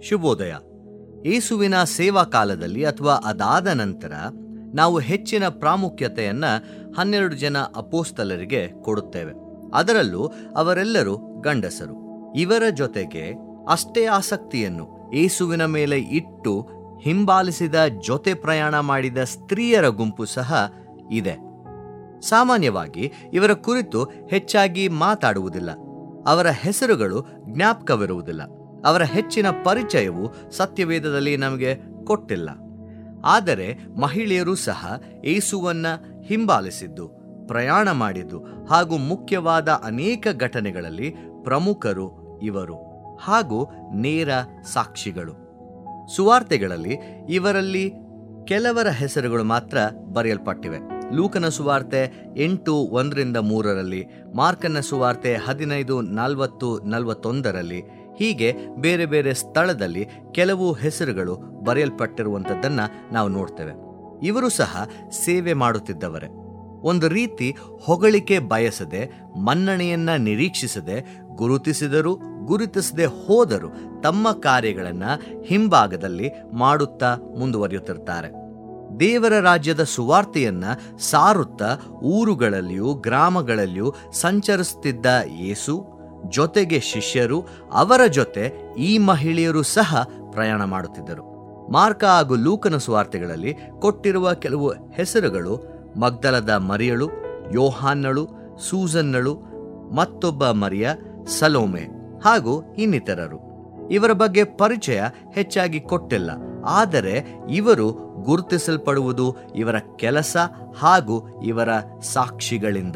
ಶುಭೋದಯ ಯೇಸುವಿನ ಸೇವಾ ಕಾಲದಲ್ಲಿ ಅಥವಾ ಅದಾದ ನಂತರ ನಾವು ಹೆಚ್ಚಿನ ಪ್ರಾಮುಖ್ಯತೆಯನ್ನ ಹನ್ನೆರಡು ಜನ ಅಪೋಸ್ತಲರಿಗೆ ಕೊಡುತ್ತೇವೆ ಅದರಲ್ಲೂ ಅವರೆಲ್ಲರೂ ಗಂಡಸರು ಇವರ ಜೊತೆಗೆ ಅಷ್ಟೇ ಆಸಕ್ತಿಯನ್ನು ಯೇಸುವಿನ ಮೇಲೆ ಇಟ್ಟು ಹಿಂಬಾಲಿಸಿದ ಜೊತೆ ಪ್ರಯಾಣ ಮಾಡಿದ ಸ್ತ್ರೀಯರ ಗುಂಪು ಸಹ ಇದೆ ಸಾಮಾನ್ಯವಾಗಿ ಇವರ ಕುರಿತು ಹೆಚ್ಚಾಗಿ ಮಾತಾಡುವುದಿಲ್ಲ ಅವರ ಹೆಸರುಗಳು ಜ್ಞಾಪಕವಿರುವುದಿಲ್ಲ ಅವರ ಹೆಚ್ಚಿನ ಪರಿಚಯವು ಸತ್ಯವೇದದಲ್ಲಿ ನಮಗೆ ಕೊಟ್ಟಿಲ್ಲ ಆದರೆ ಮಹಿಳೆಯರು ಸಹ ಏಸುವನ್ನ ಹಿಂಬಾಲಿಸಿದ್ದು ಪ್ರಯಾಣ ಮಾಡಿದ್ದು ಹಾಗೂ ಮುಖ್ಯವಾದ ಅನೇಕ ಘಟನೆಗಳಲ್ಲಿ ಪ್ರಮುಖರು ಇವರು ಹಾಗೂ ನೇರ ಸಾಕ್ಷಿಗಳು ಸುವಾರ್ತೆಗಳಲ್ಲಿ ಇವರಲ್ಲಿ ಕೆಲವರ ಹೆಸರುಗಳು ಮಾತ್ರ ಬರೆಯಲ್ಪಟ್ಟಿವೆ ಲೂಕನ ಸುವಾರ್ತೆ ಎಂಟು ಒಂದರಿಂದ ಮೂರರಲ್ಲಿ ಮಾರ್ಕನ ಸುವಾರ್ತೆ ಹದಿನೈದು ನಲವತ್ತು ನಲವತ್ತೊಂದರಲ್ಲಿ ಹೀಗೆ ಬೇರೆ ಬೇರೆ ಸ್ಥಳದಲ್ಲಿ ಕೆಲವು ಹೆಸರುಗಳು ಬರೆಯಲ್ಪಟ್ಟಿರುವಂಥದ್ದನ್ನು ನಾವು ನೋಡ್ತೇವೆ ಇವರು ಸಹ ಸೇವೆ ಮಾಡುತ್ತಿದ್ದವರೇ ಒಂದು ರೀತಿ ಹೊಗಳಿಕೆ ಬಯಸದೆ ಮನ್ನಣೆಯನ್ನ ನಿರೀಕ್ಷಿಸದೆ ಗುರುತಿಸಿದರೂ ಗುರುತಿಸದೆ ಹೋದರೂ ತಮ್ಮ ಕಾರ್ಯಗಳನ್ನ ಹಿಂಭಾಗದಲ್ಲಿ ಮಾಡುತ್ತಾ ಮುಂದುವರಿಯುತ್ತಿರ್ತಾರೆ ದೇವರ ರಾಜ್ಯದ ಸುವಾರ್ತೆಯನ್ನ ಸಾರುತ್ತಾ ಊರುಗಳಲ್ಲಿಯೂ ಗ್ರಾಮಗಳಲ್ಲಿಯೂ ಸಂಚರಿಸುತ್ತಿದ್ದ ಯೇಸು ಜೊತೆಗೆ ಶಿಷ್ಯರು ಅವರ ಜೊತೆ ಈ ಮಹಿಳೆಯರು ಸಹ ಪ್ರಯಾಣ ಮಾಡುತ್ತಿದ್ದರು ಮಾರ್ಕ ಹಾಗೂ ಲೂಕನ ಸುವಾರ್ತೆಗಳಲ್ಲಿ ಕೊಟ್ಟಿರುವ ಕೆಲವು ಹೆಸರುಗಳು ಮಗ್ದಲದ ಮರಿಯಳು ಯೋಹಾನ್ನಳು ಸೂಸನ್ನಳು ಮತ್ತೊಬ್ಬ ಮರಿಯ ಸಲೋಮೆ ಹಾಗೂ ಇನ್ನಿತರರು ಇವರ ಬಗ್ಗೆ ಪರಿಚಯ ಹೆಚ್ಚಾಗಿ ಕೊಟ್ಟಿಲ್ಲ ಆದರೆ ಇವರು ಗುರುತಿಸಲ್ಪಡುವುದು ಇವರ ಕೆಲಸ ಹಾಗೂ ಇವರ ಸಾಕ್ಷಿಗಳಿಂದ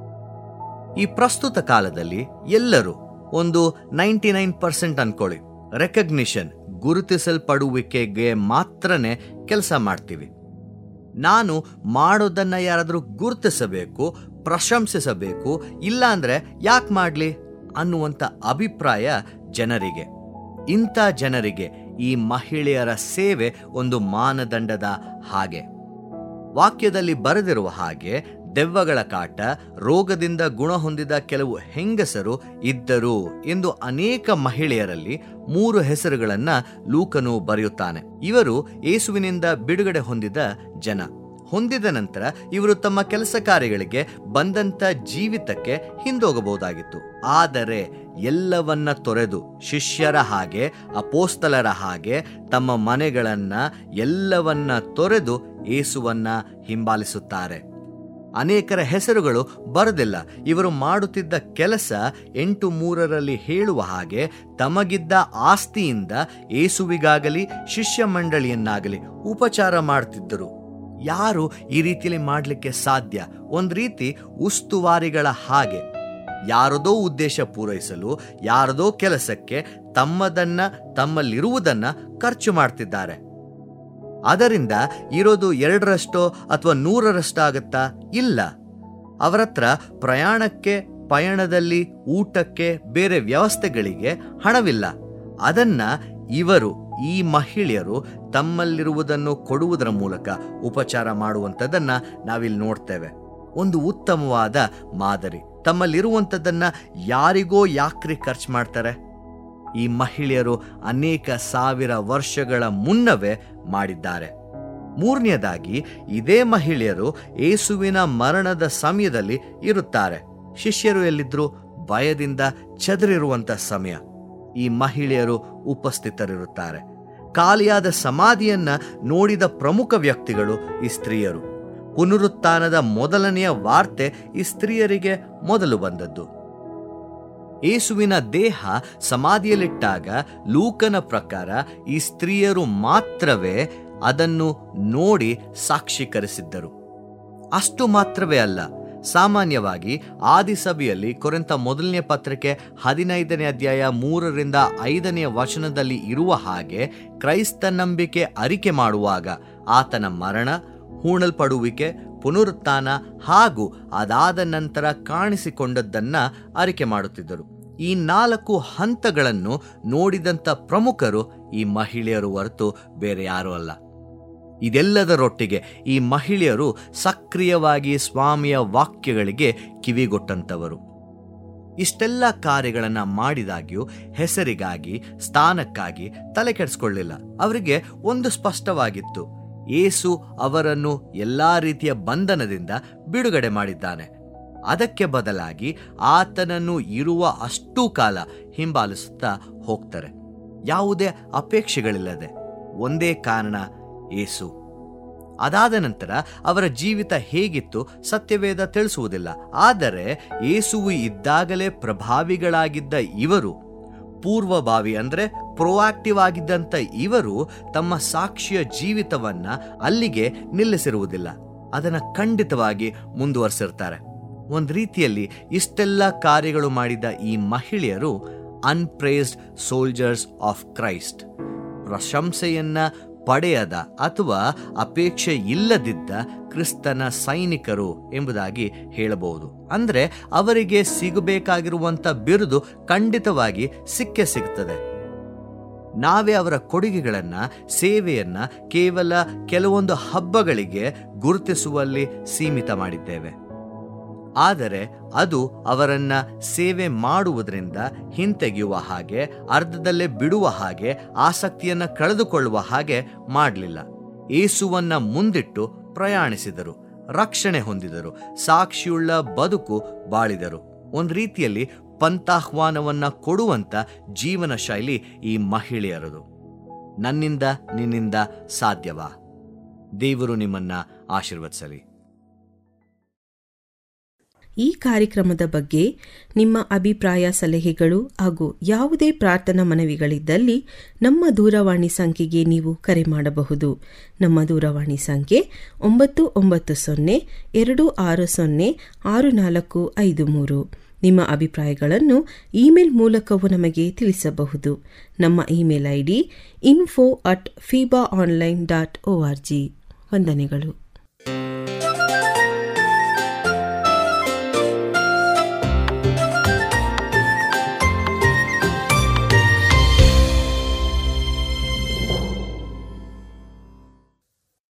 ಈ ಪ್ರಸ್ತುತ ಕಾಲದಲ್ಲಿ ಎಲ್ಲರೂ ಒಂದು ನೈಂಟಿ ನೈನ್ ಪರ್ಸೆಂಟ್ ಅನ್ಕೊಳ್ಳಿ ರೆಕಗ್ನಿಷನ್ ಗುರುತಿಸಲ್ಪಡುವಿಕೆಗೆ ಮಾತ್ರನೇ ಕೆಲಸ ಮಾಡ್ತೀವಿ ನಾನು ಮಾಡೋದನ್ನ ಯಾರಾದರೂ ಗುರುತಿಸಬೇಕು ಪ್ರಶಂಸಿಸಬೇಕು ಇಲ್ಲ ಅಂದ್ರೆ ಯಾಕೆ ಮಾಡಲಿ ಅನ್ನುವಂಥ ಅಭಿಪ್ರಾಯ ಜನರಿಗೆ ಇಂಥ ಜನರಿಗೆ ಈ ಮಹಿಳೆಯರ ಸೇವೆ ಒಂದು ಮಾನದಂಡದ ಹಾಗೆ ವಾಕ್ಯದಲ್ಲಿ ಬರೆದಿರುವ ಹಾಗೆ ದೆವ್ವಗಳ ಕಾಟ ರೋಗದಿಂದ ಗುಣ ಹೊಂದಿದ ಕೆಲವು ಹೆಂಗಸರು ಇದ್ದರು ಎಂದು ಅನೇಕ ಮಹಿಳೆಯರಲ್ಲಿ ಮೂರು ಹೆಸರುಗಳನ್ನ ಲೂಕನು ಬರೆಯುತ್ತಾನೆ ಇವರು ಯೇಸುವಿನಿಂದ ಬಿಡುಗಡೆ ಹೊಂದಿದ ಜನ ಹೊಂದಿದ ನಂತರ ಇವರು ತಮ್ಮ ಕೆಲಸ ಕಾರ್ಯಗಳಿಗೆ ಬಂದಂತ ಜೀವಿತಕ್ಕೆ ಹಿಂದೋಗಬಹುದಾಗಿತ್ತು ಆದರೆ ಎಲ್ಲವನ್ನ ತೊರೆದು ಶಿಷ್ಯರ ಹಾಗೆ ಅಪೋಸ್ತಲರ ಹಾಗೆ ತಮ್ಮ ಮನೆಗಳನ್ನ ಎಲ್ಲವನ್ನ ತೊರೆದು ಏಸುವನ್ನ ಹಿಂಬಾಲಿಸುತ್ತಾರೆ ಅನೇಕರ ಹೆಸರುಗಳು ಬರದಿಲ್ಲ ಇವರು ಮಾಡುತ್ತಿದ್ದ ಕೆಲಸ ಎಂಟು ಮೂರರಲ್ಲಿ ಹೇಳುವ ಹಾಗೆ ತಮಗಿದ್ದ ಆಸ್ತಿಯಿಂದ ಏಸುವಿಗಾಗಲಿ ಶಿಷ್ಯ ಮಂಡಳಿಯನ್ನಾಗಲಿ ಉಪಚಾರ ಮಾಡ್ತಿದ್ದರು ಯಾರು ಈ ರೀತಿಯಲ್ಲಿ ಮಾಡಲಿಕ್ಕೆ ಸಾಧ್ಯ ಒಂದು ರೀತಿ ಉಸ್ತುವಾರಿಗಳ ಹಾಗೆ ಯಾರದೋ ಉದ್ದೇಶ ಪೂರೈಸಲು ಯಾರದೋ ಕೆಲಸಕ್ಕೆ ತಮ್ಮದನ್ನ ತಮ್ಮಲ್ಲಿರುವುದನ್ನ ಖರ್ಚು ಮಾಡ್ತಿದ್ದಾರೆ ಅದರಿಂದ ಇರೋದು ಎರಡರಷ್ಟೋ ಅಥವಾ ನೂರರಷ್ಟಾಗತ್ತಾ ಇಲ್ಲ ಅವರ ಹತ್ರ ಪ್ರಯಾಣಕ್ಕೆ ಪಯಣದಲ್ಲಿ ಊಟಕ್ಕೆ ಬೇರೆ ವ್ಯವಸ್ಥೆಗಳಿಗೆ ಹಣವಿಲ್ಲ ಅದನ್ನ ಇವರು ಈ ಮಹಿಳೆಯರು ತಮ್ಮಲ್ಲಿರುವುದನ್ನು ಕೊಡುವುದರ ಮೂಲಕ ಉಪಚಾರ ಮಾಡುವಂಥದ್ದನ್ನ ನಾವಿಲ್ಲಿ ನೋಡ್ತೇವೆ ಒಂದು ಉತ್ತಮವಾದ ಮಾದರಿ ತಮ್ಮಲ್ಲಿರುವಂಥದ್ದನ್ನ ಯಾರಿಗೋ ಯಾಕ್ರಿ ಖರ್ಚು ಮಾಡ್ತಾರೆ ಈ ಮಹಿಳೆಯರು ಅನೇಕ ಸಾವಿರ ವರ್ಷಗಳ ಮುನ್ನವೇ ಮಾಡಿದ್ದಾರೆ ಮೂರನೆಯದಾಗಿ ಇದೇ ಮಹಿಳೆಯರು ಏಸುವಿನ ಮರಣದ ಸಮಯದಲ್ಲಿ ಇರುತ್ತಾರೆ ಶಿಷ್ಯರು ಎಲ್ಲಿದ್ರು ಭಯದಿಂದ ಚದರಿರುವಂತ ಸಮಯ ಈ ಮಹಿಳೆಯರು ಉಪಸ್ಥಿತರಿರುತ್ತಾರೆ ಖಾಲಿಯಾದ ಸಮಾಧಿಯನ್ನ ನೋಡಿದ ಪ್ರಮುಖ ವ್ಯಕ್ತಿಗಳು ಈ ಸ್ತ್ರೀಯರು ಪುನರುತ್ಥಾನದ ಮೊದಲನೆಯ ವಾರ್ತೆ ಈ ಸ್ತ್ರೀಯರಿಗೆ ಮೊದಲು ಬಂದದ್ದು ಏಸುವಿನ ದೇಹ ಸಮಾಧಿಯಲ್ಲಿಟ್ಟಾಗ ಲೂಕನ ಪ್ರಕಾರ ಈ ಸ್ತ್ರೀಯರು ಮಾತ್ರವೇ ಅದನ್ನು ನೋಡಿ ಸಾಕ್ಷೀಕರಿಸಿದ್ದರು ಅಷ್ಟು ಮಾತ್ರವೇ ಅಲ್ಲ ಸಾಮಾನ್ಯವಾಗಿ ಆದಿಸಭೆಯಲ್ಲಿ ಕೊರೆಂತ ಮೊದಲನೇ ಪತ್ರಿಕೆ ಹದಿನೈದನೇ ಅಧ್ಯಾಯ ಮೂರರಿಂದ ಐದನೆಯ ವಚನದಲ್ಲಿ ಇರುವ ಹಾಗೆ ಕ್ರೈಸ್ತ ನಂಬಿಕೆ ಅರಿಕೆ ಮಾಡುವಾಗ ಆತನ ಮರಣ ಹೂಣಲ್ಪಡುವಿಕೆ ಪುನರುತ್ಥಾನ ಹಾಗೂ ಅದಾದ ನಂತರ ಕಾಣಿಸಿಕೊಂಡದ್ದನ್ನ ಅರಿಕೆ ಮಾಡುತ್ತಿದ್ದರು ಈ ನಾಲ್ಕು ಹಂತಗಳನ್ನು ನೋಡಿದಂಥ ಪ್ರಮುಖರು ಈ ಮಹಿಳೆಯರು ಹೊರತು ಬೇರೆ ಯಾರೂ ಅಲ್ಲ ಇದೆಲ್ಲದರೊಟ್ಟಿಗೆ ಈ ಮಹಿಳೆಯರು ಸಕ್ರಿಯವಾಗಿ ಸ್ವಾಮಿಯ ವಾಕ್ಯಗಳಿಗೆ ಕಿವಿಗೊಟ್ಟಂತವರು ಇಷ್ಟೆಲ್ಲ ಕಾರ್ಯಗಳನ್ನು ಮಾಡಿದಾಗ್ಯೂ ಹೆಸರಿಗಾಗಿ ಸ್ಥಾನಕ್ಕಾಗಿ ತಲೆ ಕೆಡಿಸ್ಕೊಳ್ಳಿಲ್ಲ ಅವರಿಗೆ ಒಂದು ಸ್ಪಷ್ಟವಾಗಿತ್ತು ಏಸು ಅವರನ್ನು ಎಲ್ಲಾ ರೀತಿಯ ಬಂಧನದಿಂದ ಬಿಡುಗಡೆ ಮಾಡಿದ್ದಾನೆ ಅದಕ್ಕೆ ಬದಲಾಗಿ ಆತನನ್ನು ಇರುವ ಅಷ್ಟೂ ಕಾಲ ಹಿಂಬಾಲಿಸುತ್ತಾ ಹೋಗ್ತಾರೆ ಯಾವುದೇ ಅಪೇಕ್ಷೆಗಳಿಲ್ಲದೆ ಒಂದೇ ಕಾರಣ ಏಸು ಅದಾದ ನಂತರ ಅವರ ಜೀವಿತ ಹೇಗಿತ್ತು ಸತ್ಯವೇದ ತಿಳಿಸುವುದಿಲ್ಲ ಆದರೆ ಯೇಸುವು ಇದ್ದಾಗಲೇ ಪ್ರಭಾವಿಗಳಾಗಿದ್ದ ಇವರು ಪೂರ್ವಭಾವಿ ಅಂದರೆ ಪ್ರೊಆಕ್ಟಿವ್ ಆಗಿದ್ದಂಥ ಇವರು ತಮ್ಮ ಸಾಕ್ಷಿಯ ಜೀವಿತವನ್ನ ಅಲ್ಲಿಗೆ ನಿಲ್ಲಿಸಿರುವುದಿಲ್ಲ ಅದನ್ನು ಖಂಡಿತವಾಗಿ ಮುಂದುವರೆಸಿರ್ತಾರೆ ಒಂದು ರೀತಿಯಲ್ಲಿ ಇಷ್ಟೆಲ್ಲ ಕಾರ್ಯಗಳು ಮಾಡಿದ ಈ ಮಹಿಳೆಯರು ಅನ್ಪ್ರೇಸ್ಡ್ ಸೋಲ್ಜರ್ಸ್ ಆಫ್ ಕ್ರೈಸ್ಟ್ ಪ್ರಶಂಸೆಯನ್ನ ಪಡೆಯದ ಅಥವಾ ಅಪೇಕ್ಷೆ ಇಲ್ಲದಿದ್ದ ಕ್ರಿಸ್ತನ ಸೈನಿಕರು ಎಂಬುದಾಗಿ ಹೇಳಬಹುದು ಅಂದರೆ ಅವರಿಗೆ ಸಿಗಬೇಕಾಗಿರುವಂಥ ಬಿರುದು ಖಂಡಿತವಾಗಿ ಸಿಕ್ಕೇ ಸಿಗ್ತದೆ ನಾವೇ ಅವರ ಕೊಡುಗೆಗಳನ್ನ ಸೇವೆಯನ್ನ ಕೇವಲ ಕೆಲವೊಂದು ಹಬ್ಬಗಳಿಗೆ ಗುರುತಿಸುವಲ್ಲಿ ಸೀಮಿತ ಮಾಡಿದ್ದೇವೆ ಆದರೆ ಅದು ಅವರನ್ನ ಸೇವೆ ಮಾಡುವುದರಿಂದ ಹಿಂತೆಗೆಯುವ ಹಾಗೆ ಅರ್ಧದಲ್ಲೇ ಬಿಡುವ ಹಾಗೆ ಆಸಕ್ತಿಯನ್ನ ಕಳೆದುಕೊಳ್ಳುವ ಹಾಗೆ ಮಾಡಲಿಲ್ಲ ಏಸುವನ್ನ ಮುಂದಿಟ್ಟು ಪ್ರಯಾಣಿಸಿದರು ರಕ್ಷಣೆ ಹೊಂದಿದರು ಸಾಕ್ಷಿಯುಳ್ಳ ಬದುಕು ಬಾಳಿದರು ಒಂದು ರೀತಿಯಲ್ಲಿ ಪಂತಾಹ್ವಾನವನ್ನ ಕೊಡುವಂತ ಜೀವನ ಶೈಲಿ ಈ ಮಹಿಳೆಯರದು ನನ್ನಿಂದ ನಿನ್ನಿಂದ ಸಾಧ್ಯವಾ ದೇವರು ನಿಮ್ಮನ್ನ ಆಶೀರ್ವದಿಸಲಿ ಈ ಕಾರ್ಯಕ್ರಮದ ಬಗ್ಗೆ ನಿಮ್ಮ ಅಭಿಪ್ರಾಯ ಸಲಹೆಗಳು ಹಾಗೂ ಯಾವುದೇ ಪ್ರಾರ್ಥನಾ ಮನವಿಗಳಿದ್ದಲ್ಲಿ ನಮ್ಮ ದೂರವಾಣಿ ಸಂಖ್ಯೆಗೆ ನೀವು ಕರೆ ಮಾಡಬಹುದು ನಮ್ಮ ದೂರವಾಣಿ ಸಂಖ್ಯೆ ಒಂಬತ್ತು ಒಂಬತ್ತು ಸೊನ್ನೆ ಎರಡು ಆರು ಸೊನ್ನೆ ಆರು ನಾಲ್ಕು ಐದು ಮೂರು ನಿಮ್ಮ ಅಭಿಪ್ರಾಯಗಳನ್ನು ಇಮೇಲ್ ಮೂಲಕವೂ ನಮಗೆ ತಿಳಿಸಬಹುದು ನಮ್ಮ email I D info at FEBA online dot O R G ವಂದನೆಗಳು